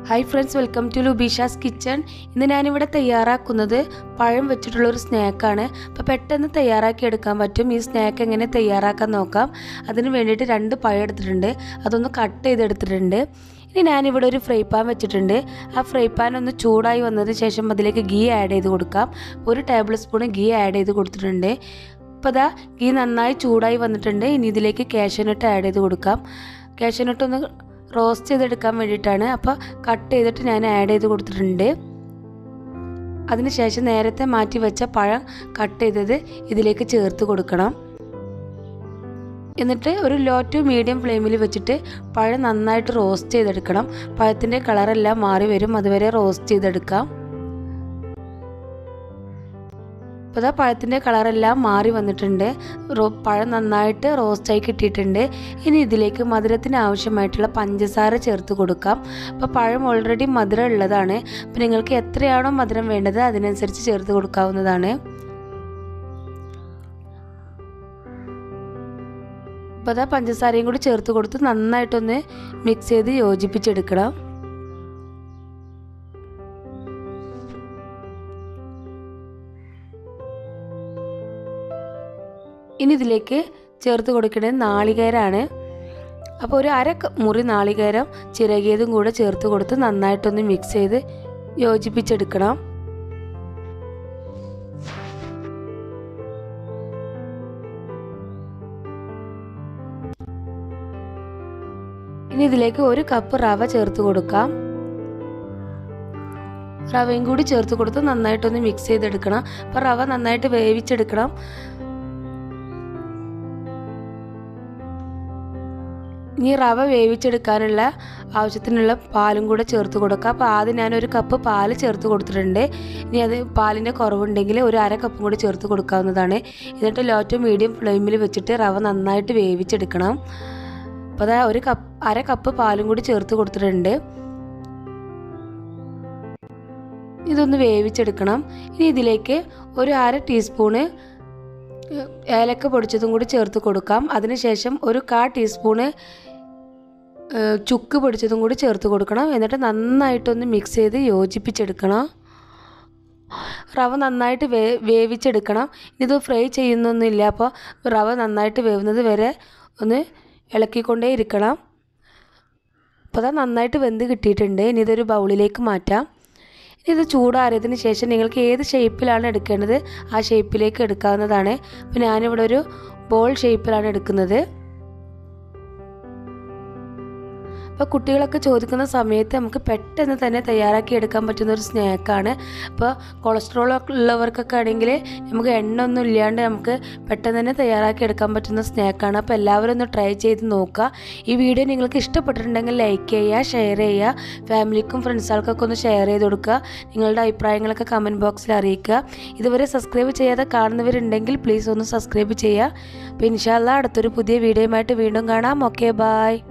hi friends welcome to Lubeesha's kitchen ഇന്ന് ഞാനിവിടെ തയ്യാറാക്കുന്നത് പഴം വെച്ചിട്ടുള്ള ഒരു സ്നാക്കാണ് അപ്പോൾ പെട്ടെന്ന് തയ്യാറാക്കി എടുക്കാൻ പറ്റും ഈ സ്നാക്ക് എങ്ങനെ തയ്യാറാക്കാൻ നോക്കാം അതിന് വേണ്ടിയിട്ട് രണ്ട് പഴം എടുത്തിട്ടുണ്ട് അതൊന്ന് കട്ട് ചെയ്തെടുത്തിട്ടുണ്ട് ഇനി ഞാനിവിടെ ഒരു ഫ്രൈ പാൻ വെച്ചിട്ടുണ്ട് ആ ഫ്രൈ പാൻ ഒന്ന് ചൂടായി വന്നതിന് ശേഷം അതിലേക്ക് ഗീ ആഡ് ചെയ്ത് കൊടുക്കാം ഒരു ടേബിൾ സ്പൂൺ ഗീ ആഡ് ചെയ്ത് കൊടുത്തിട്ടുണ്ട് അപ്പോൾ അതാ ഗീ നന്നായി ചൂടായി വന്നിട്ടുണ്ട് ഇനി ഇതിലേക്ക് കാഷ്യനട്ട് ആഡ് ചെയ്ത് കൊടുക്കാം കാഷ്യനട്ട് ഒന്ന് റോസ്റ്റ് ചെയ്തെടുക്കാൻ വേണ്ടിയിട്ടാണ് അപ്പോൾ കട്ട് ചെയ്തിട്ട് ഞാൻ ആഡ് ചെയ്ത് കൊടുത്തിട്ടുണ്ട് അതിനുശേഷം നേരത്തെ മാറ്റി വെച്ച പഴം കട്ട് ചെയ്തത് ഇതിലേക്ക് ചേർത്ത് കൊടുക്കണം എന്നിട്ട് ഒരു ലോ ടു മീഡിയം ഫ്ലെയിമിൽ വെച്ചിട്ട് പഴം നന്നായിട്ട് റോസ്റ്റ് ചെയ്തെടുക്കണം പഴത്തിൻ്റെ കളറെല്ലാം മാറി വരും അതുവരെ റോസ്റ്റ് ചെയ്തെടുക്കാം അപ്പോൾ ഇതാ പഴത്തിൻ്റെ കളറെല്ലാം മാറി വന്നിട്ടുണ്ട് റോ പഴം നന്നായിട്ട് റോസ്റ്റായി കിട്ടിയിട്ടുണ്ട് ഇനി ഇതിലേക്ക് മധുരത്തിന് ആവശ്യമായിട്ടുള്ള പഞ്ചസാര ചേർത്ത് കൊടുക്കാം അപ്പോൾ പഴം ഓൾറെഡി മധുരം ഉള്ളതാണ് അപ്പോൾ നിങ്ങൾക്ക് എത്രയാണോ മധുരം വേണ്ടത് അതിനനുസരിച്ച് ചേർത്ത് കൊടുക്കാവുന്നതാണ് അപ്പോൾ അതാ പഞ്ചസാരയും കൂടി ചേർത്ത് കൊടുത്ത് നന്നായിട്ടൊന്ന് മിക്സ് ചെയ്ത് യോജിപ്പിച്ചെടുക്കണം ഇനി ഇതിലേക്ക് ചേർത്ത് കൊടുക്കേണ്ടത് നാളികേരമാണ് അപ്പോൾ ഒരു അര മുറി നാളികേരം ചിരകിയതും കൂടെ ചേർത്ത് കൊടുത്ത് നന്നായിട്ടൊന്ന് മിക്സ് ചെയ്ത് യോജിപ്പിച്ചെടുക്കണം ഇനി ഇതിലേക്ക് ഒരു കപ്പ് റവ ചേർത്ത് കൊടുക്കാം റവയും കൂടി ചേർത്ത് കൊടുത്ത് നന്നായിട്ടൊന്ന് മിക്സ് ചെയ്തെടുക്കണം അപ്പോൾ റവ നന്നായിട്ട് വേവിച്ചെടുക്കണം ഇനി റവ വേവിച്ചെടുക്കാനുള്ള ആവശ്യത്തിനുള്ള പാലും കൂടെ ചേർത്ത് കൊടുക്കുക അപ്പോൾ ആദ്യം ഞാനൊരു കപ്പ് പാല് ചേർത്ത് കൊടുത്തിട്ടുണ്ട് ഇനി അത് പാലിൻ്റെ കുറവുണ്ടെങ്കിൽ ഒരു അര കപ്പും കൂടി ചേർത്ത് കൊടുക്കാവുന്നതാണ് എന്നിട്ട് ലോ ടു മീഡിയം ഫ്ലെയിമിൽ വെച്ചിട്ട് റവ നന്നായിട്ട് വേവിച്ചെടുക്കണം അപ്പോൾ അതാ ഒരു കപ്പ് അര കപ്പ് പാലും കൂടി ചേർത്ത് കൊടുത്തിട്ടുണ്ട് ഇതൊന്ന് വേവിച്ചെടുക്കണം ഇനി ഇതിലേക്ക് ഒരു അര ടീസ്പൂണ് ഏലക്ക പൊടിച്ചതും കൂടി ചേർത്ത് കൊടുക്കാം അതിനുശേഷം ഒരു കാ ടീസ്പൂണ് ചുക്ക് പൊടിച്ചതും കൂടി ചേർത്ത് കൊടുക്കണം എന്നിട്ട് നന്നായിട്ടൊന്ന് മിക്സ് ചെയ്ത് യോജിപ്പിച്ചെടുക്കണം റവ നന്നായിട്ട് വേ വേവിച്ചെടുക്കണം ഇത് ഫ്രൈ ചെയ്യുന്നൊന്നുമില്ല അപ്പോൾ റവ നന്നായിട്ട് വേവുന്നത് വരെ ഒന്ന് ഇളക്കിക്കൊണ്ടേ ഇരിക്കണം അപ്പോൾ അത് നന്നായിട്ട് വെന്ത് കിട്ടിയിട്ടുണ്ട് ഇനി ഇതൊരു ബൗളിലേക്ക് മാറ്റാം ഇത് ചൂടാറിയതിന് ശേഷം നിങ്ങൾക്ക് ഏത് ഷേപ്പിലാണ് എടുക്കേണ്ടത് ആ ഷേപ്പിലേക്ക് എടുക്കാവുന്നതാണ് അപ്പോൾ ഞാനിവിടെ ഒരു ബോൾ ഷേപ്പിലാണ് എടുക്കുന്നത് അപ്പോൾ കുട്ടികളൊക്കെ ചോദിക്കുന്ന സമയത്ത് നമുക്ക് പെട്ടെന്ന് തന്നെ തയ്യാറാക്കി എടുക്കാൻ പറ്റുന്ന ഒരു സ്നാക്കാണ് അപ്പോൾ കൊളസ്ട്രോൾ ഉള്ളവർക്കൊക്കെ ആണെങ്കിൽ നമുക്ക് എണ്ണ ഒന്നും ഇല്ലാണ്ട് നമുക്ക് പെട്ടെന്ന് തന്നെ തയ്യാറാക്കി എടുക്കാൻ പറ്റുന്ന സ്നാക്കാണ് അപ്പോൾ എല്ലാവരും ഒന്ന് ട്രൈ ചെയ്ത് നോക്കുക ഈ വീഡിയോ നിങ്ങൾക്ക് ഇഷ്ടപ്പെട്ടിട്ടുണ്ടെങ്കിൽ ലൈക്ക് ചെയ്യുക ഷെയർ ചെയ്യുക ഫാമിലിക്കും ഫ്രണ്ട്സുകൾക്കൊക്കെ ഒന്ന് ഷെയർ ചെയ്ത് കൊടുക്കുക നിങ്ങളുടെ അഭിപ്രായങ്ങളൊക്കെ കമൻറ്റ് ബോക്സിൽ അറിയിക്കുക ഇതുവരെ സബ്സ്ക്രൈബ് ചെയ്യാതെ കാണുന്നവരുണ്ടെങ്കിൽ പ്ലീസ് ഒന്ന് സബ്സ്ക്രൈബ് ചെയ്യുക അപ്പോൾ ഇൻഷാല്ല അടുത്തൊരു പുതിയ വീഡിയോയുമായിട്ട് വീണ്ടും കാണാം ഓക്കെ ബായ്